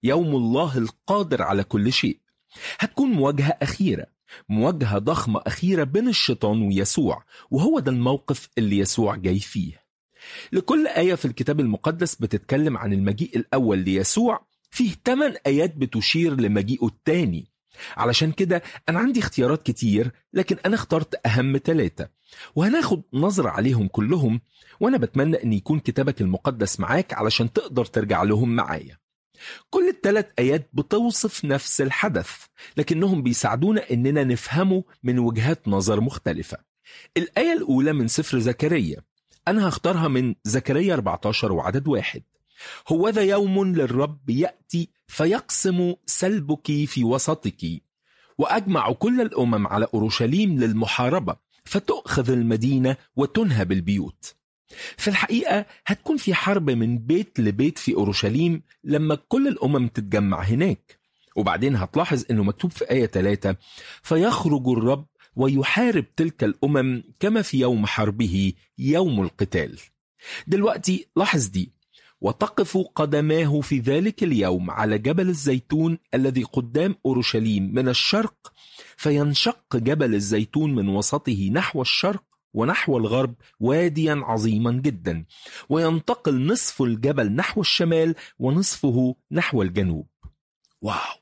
يوم الله القادر على كل شيء هتكون مواجهة أخيرة مواجهة ضخمة أخيرة بين الشيطان ويسوع وهو ده الموقف اللي يسوع جاي فيه لكل آية في الكتاب المقدس بتتكلم عن المجيء الأول ليسوع فيه 8 آيات بتشير لمجيئه التاني علشان كده أنا عندي اختيارات كتير لكن أنا اخترت أهم ثلاثة وهناخد نظرة عليهم كلهم وأنا بتمنى أن يكون كتابك المقدس معاك علشان تقدر ترجع لهم معايا كل الثلاث آيات بتوصف نفس الحدث لكنهم بيساعدونا أننا نفهمه من وجهات نظر مختلفة الآية الأولى من سفر زكريا أنا هختارها من زكريا 14 وعدد واحد هو ذا يوم للرب يأتي فيقسم سلبك في وسطك وأجمع كل الأمم على أورشليم للمحاربة فتؤخذ المدينة وتنهب البيوت في الحقيقة هتكون في حرب من بيت لبيت في أورشليم لما كل الأمم تتجمع هناك وبعدين هتلاحظ أنه مكتوب في آية 3 فيخرج الرب ويحارب تلك الأمم كما في يوم حربه يوم القتال دلوقتي لاحظ دي وتقف قدماه في ذلك اليوم على جبل الزيتون الذي قدام أورشليم من الشرق فينشق جبل الزيتون من وسطه نحو الشرق ونحو الغرب واديا عظيما جدا وينتقل نصف الجبل نحو الشمال ونصفه نحو الجنوب واو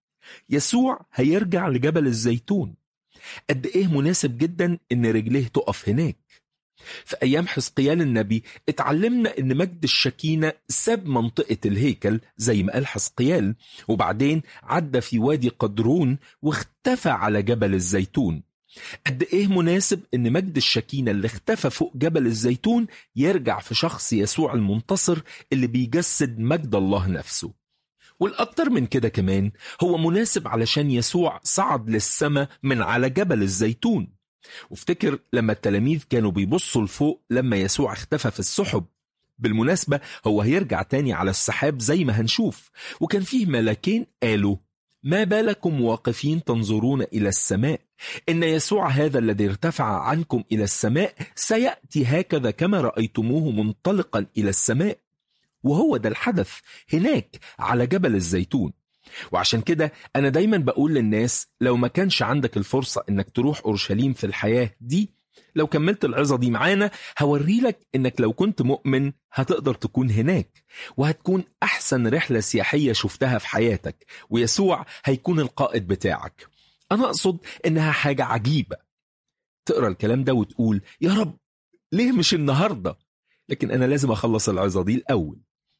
يسوع هيرجع لجبل الزيتون قد ايه مناسب جدا ان رجليه تقف هناك في ايام حزقيال النبي اتعلمنا ان مجد الشكينه ساب منطقه الهيكل زي ما قال حزقيال وبعدين عدى في وادي قدرون واختفى على جبل الزيتون قد ايه مناسب ان مجد الشكينه اللي اختفى فوق جبل الزيتون يرجع في شخص يسوع المنتصر اللي بيجسد مجد الله نفسه والأكتر من كده كمان هو مناسب علشان يسوع صعد للسماء من على جبل الزيتون وافتكر لما التلاميذ كانوا بيبصوا لفوق لما يسوع اختفى في السحب بالمناسبة هو هيرجع تاني على السحاب زي ما هنشوف وكان فيه ملكين قالوا ما بالكم واقفين تنظرون إلى السماء إن يسوع هذا الذي ارتفع عنكم إلى السماء سيأتي هكذا كما رأيتموه منطلقا إلى السماء وهو ده الحدث هناك على جبل الزيتون وعشان كده أنا دايما بقول للناس لو ما كانش عندك الفرصة إنك تروح أورشليم في الحياة دي لو كملت العظة دي معانا هوري لك إنك لو كنت مؤمن هتقدر تكون هناك وهتكون أحسن رحلة سياحية شفتها في حياتك ويسوع هيكون القائد بتاعك أنا أقصد إنها حاجة عجيبة تقرأ الكلام ده وتقول يا رب ليه مش النهاردة لكن أنا لازم أخلص العظة دي الأول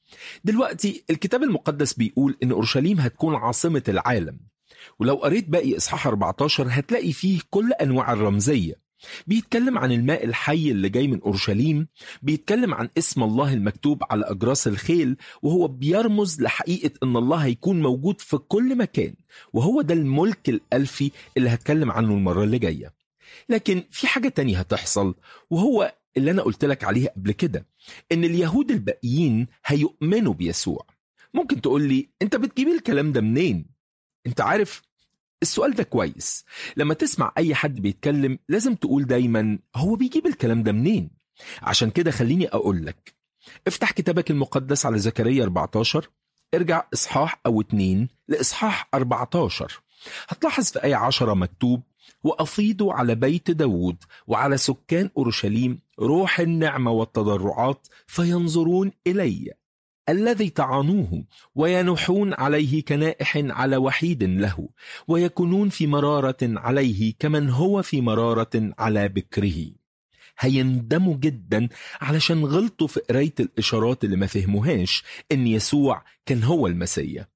دلوقتي الكتاب المقدس بيقول إن أورشليم هتكون عاصمة العالم ولو قريت باقي إصحاح 14 هتلاقي فيه كل أنواع الرمزية بيتكلم عن الماء الحي اللي جاي من أورشليم بيتكلم عن اسم الله المكتوب على أجراس الخيل وهو بيرمز لحقيقة أن الله هيكون موجود في كل مكان وهو ده الملك الألفي اللي هتكلم عنه المرة اللي جاية لكن في حاجة تانية هتحصل وهو اللي أنا قلت لك عليه قبل كده إن اليهود الباقيين هيؤمنوا بيسوع ممكن تقول لي أنت بتجيب الكلام ده منين؟ أنت عارف السؤال ده كويس لما تسمع أي حد بيتكلم لازم تقول دايما هو بيجيب الكلام ده منين؟ عشان كده خليني أقول لك افتح كتابك المقدس على زكريا 14 ارجع إصحاح أو اتنين لإصحاح 14 هتلاحظ في آية 10 مكتوب وأفيضوا على بيت داود وعلى سكان أورشليم روح النعمة والتضرعات فينظرون إلي الذي طعنوه وينحون عليه كنائح على وحيد له ويكونون في مرارة عليه كمن هو في مرارة على بكره هيندموا جدا علشان غلطوا في قراية الإشارات اللي ما فهموهاش إن يسوع كان هو المسيح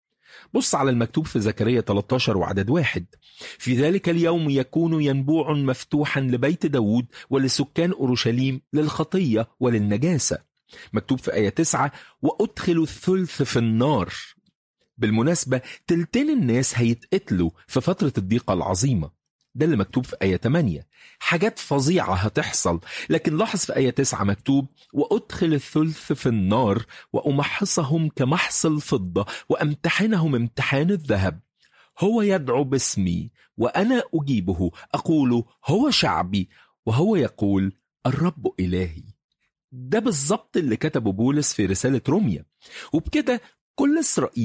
بص على المكتوب في زكريا 13 وعدد واحد في ذلك اليوم يكون ينبوع مفتوحا لبيت داود ولسكان أورشليم للخطية وللنجاسة مكتوب في آية 9 وأدخل الثلث في النار بالمناسبة تلتين الناس هيتقتلوا في فترة الضيقة العظيمة ده اللي مكتوب في آية 8 حاجات فظيعة هتحصل لكن لاحظ في آية 9 مكتوب وأدخل الثلث في النار وأمحصهم كمحص الفضة وأمتحنهم امتحان الذهب هو يدعو باسمي وأنا أجيبه أقول هو شعبي وهو يقول الرب إلهي ده بالظبط اللي كتبه بولس في رسالة روميا وبكده كل إسرائيل